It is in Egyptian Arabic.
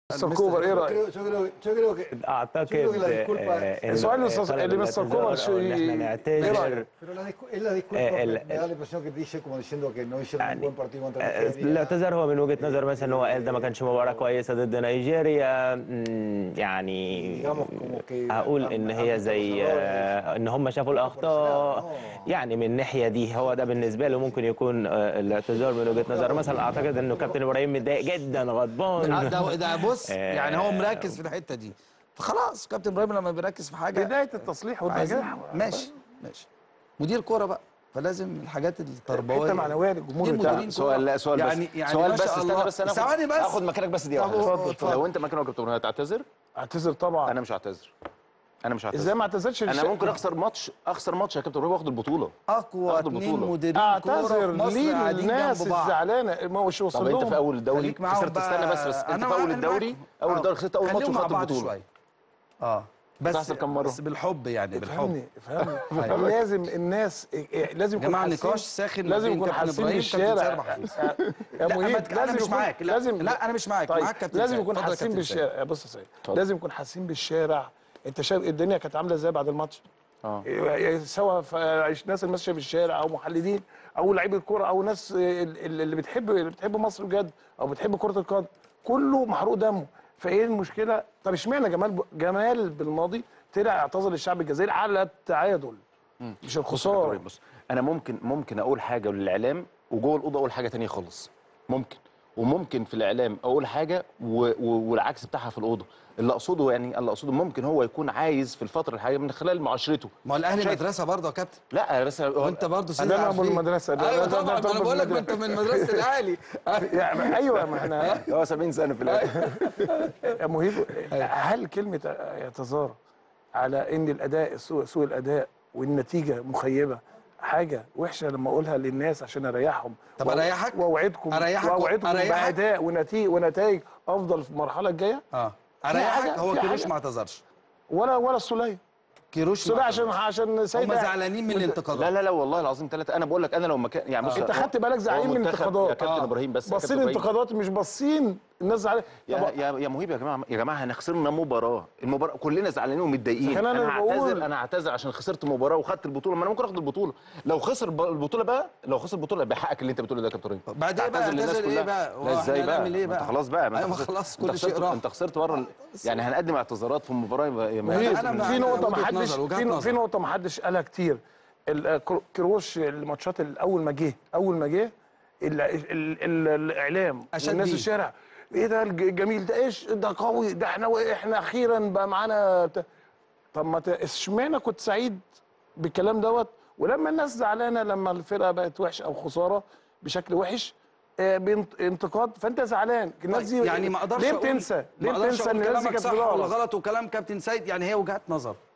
مستر كوبر ايه رايك؟ Yo creo, yo creo que اعتقد Yo creo que la disculpa- آه، إن السؤال اللي طلب اللي مستر كوبر الاعتذار شو أو إن احنا ي- نعتذر إيه رأيك؟ pero la discu- es la disculpa Eh, que el- me da la impresión que dice como diciendo que no hicieron un يعني buen partido contra آه، Nigeria. الاعتذار هو من وجهه نظر مثلا ان هو قال ده ما كانش مباراه كويسه ضد نيجيريا مم، يعني Digamos como que هقول ان هي زي آه، ان هم شافوا الاخطاء يعني من الناحيه دي هو ده بالنسبه له ممكن يكون آه، الاعتذار من وجهه نظر مثلا اعتقد انه كابتن ابراهيم متضايق جدا آه، غضبان ده ده بص آه. يعني هو مركز في الحته دي فخلاص كابتن ابراهيم لما بيركز في حاجه بدايه التصليح عايزين والنجاح ماشي ماشي مدير كوره بقى فلازم الحاجات التربويه حته معنويه للجمهور دي بتاعك مديرين سؤال لا سؤال يعني بس يعني سؤال ما بس شاء استنى الله. بس انا ثواني بس اخد مكانك بس دي طب واحده اتفضل، اتفضل. لو انت مكانه كابتن ابراهيم هتعتذر اعتذر طبعا انا مش هعتذر انا مش هعتذر ازاي ما اعتذرش انا للش- ممكن اخسر ماتش اخسر ماتش يا كابتن ابراهيم واخد البطوله اقوى أخد اثنين البطولة. مديرين كوره في اعتذر مصر ليه قاعدين الناس جنب بعض الزعلانه ما هوش وصل طب انت لهم في اول الدوري خليك معاهم خسرت استنى بقى. بس بس انت أنا في اول معاك- الدوري معاك. اول آه. الدوري خسرت اول ماتش خليهم مع وخدت بعض البطوله شويه اه بس تحصل كم مرة؟ بس بالحب يعني بالحب افهمني افهمني لازم الناس لازم يا يكون جماعه حاسين- نقاش ساخن ما لازم بين يكون كابتن حاسين ابراهيم وكابتن سيد بالشارع محفوظ يا لا مهيب ما تك- انا مش يكون- معاك لا لازم لا انا مش معاك طيب معاك كابتن لازم سيد. يكون اتفضل يا حاسين كابتن سيد. بالشارع بص يا سيد لازم يكون حاسين بالشارع انت شايف الدنيا كانت عامله ازاي بعد الماتش اه إيه، سواء في ناس الماشيه في الشارع او محللين او لعيبه كوره او ناس ال- اللي بتحب اللي بتحب مصر بجد او بتحب كره القدم كله محروق دمه فايه المشكله طب اشمعنى جمال ب... جمال بالماضي طلع اعتذر للشعب الجزائري على التعادل مش بص يا كابتن الخساره إبراهيم، بص انا ممكن ممكن اقول حاجه للاعلام وجوه الاوضه اقول حاجه تانية خالص ممكن وممكن في الاعلام اقول حاجه و... و... والعكس بتاعها في الاوضه اللي اقصده يعني اللي اقصده ممكن هو يكون عايز في الفتره الحاليه من خلال معاشرته ما هو الاهلي شايف- مدرسه برضه يا كابتن لا بس هو- وانت برضه سيدي أنا أبو عارفين. المدرسة ده- ايوه ده- ده- طبعا ده ما انا أبو بقول لك ما انت المدرسة. من مدرسه الاهلي يعني ايوه ما احنا هو 70 سنه في الاخر يا مهيب هل كلمه اعتذار على ان الاداء سوء, سوء الاداء والنتيجه مخيبه حاجه وحشه لما اقولها للناس عشان اريحهم طب وأو- أريحك؟ واوعدكم أريحك و- واوعدكم أريحك؟ باداء ونتيجه ونتائج افضل في المرحله الجايه اه حاجة- اريحك هو في كيروش حاجة. ما اعتذرش ولا ولا السوليه كيروش ما السوليه عشان اعتذرش. عشان سيد هم زعلانين من الانتقادات لا لا لا والله العظيم ثلاثه انا بقول لك انا لو مكان يعني بص انت خدت بالك زعلانين هو من منتخب- الانتقادات يا كابتن آه. ابراهيم بس يا كابتن باصين إبراهيم. انتقادات مش باصين الناس زعلانه يا طب يا يا مهيب يا جماعه يا جماعه احنا خسرنا مباراه المباراه كلنا زعلانين ومتضايقين لكن أنا انا بقول- هعتذر انا هعتذر عشان خسرت مباراه وخدت البطوله ما انا ممكن اخد البطوله لو خسر ب- البطوله بقى لو خسر البطوله بحقك اللي انت بتقوله ده يا كابتن ابراهيم بعد ايه بقى تعتذر للناس اعتذر ايه كلها. بقى لا هو ازاي احنا بقى هنعمل ايه ما بقى انت خلاص بقى ما ايوه انت ما خسرت- خلاص انت كل شيء خسرت راح انت خسرت بره ال- يعني هنقدم اعتذارات في المباراه يا- يا مهيب أنا مع- في نقطة وجهة ما حدش نظر، وجهة في, نظر. في نقطة ما حدش قالها كتير ال- كرو- كروش الماتشات ال- أول ما جه أول ما جه ال- ال- ال- الإعلام أشد والناس بيه. الشارع إيه ده الج- الجميل ده إيش ده قوي ده إحنا إحنا أخيرا بقى معانا بتا- طب ما ت- اشمعنى كنت سعيد بالكلام دوت ولما الناس زعلانة لما الفرقة بقت وحشة أو خسارة بشكل وحش آه، بانت- انتقاد فانت زعلان الناس دي يعني ما اقدرش ليه أقول بتنسى ليه ما اقدرش بتنسى اقول ان الناس دي كلامك كانت صح في ولا ظهرك؟ غلط وكلام كابتن سيد يعني هي وجهات نظر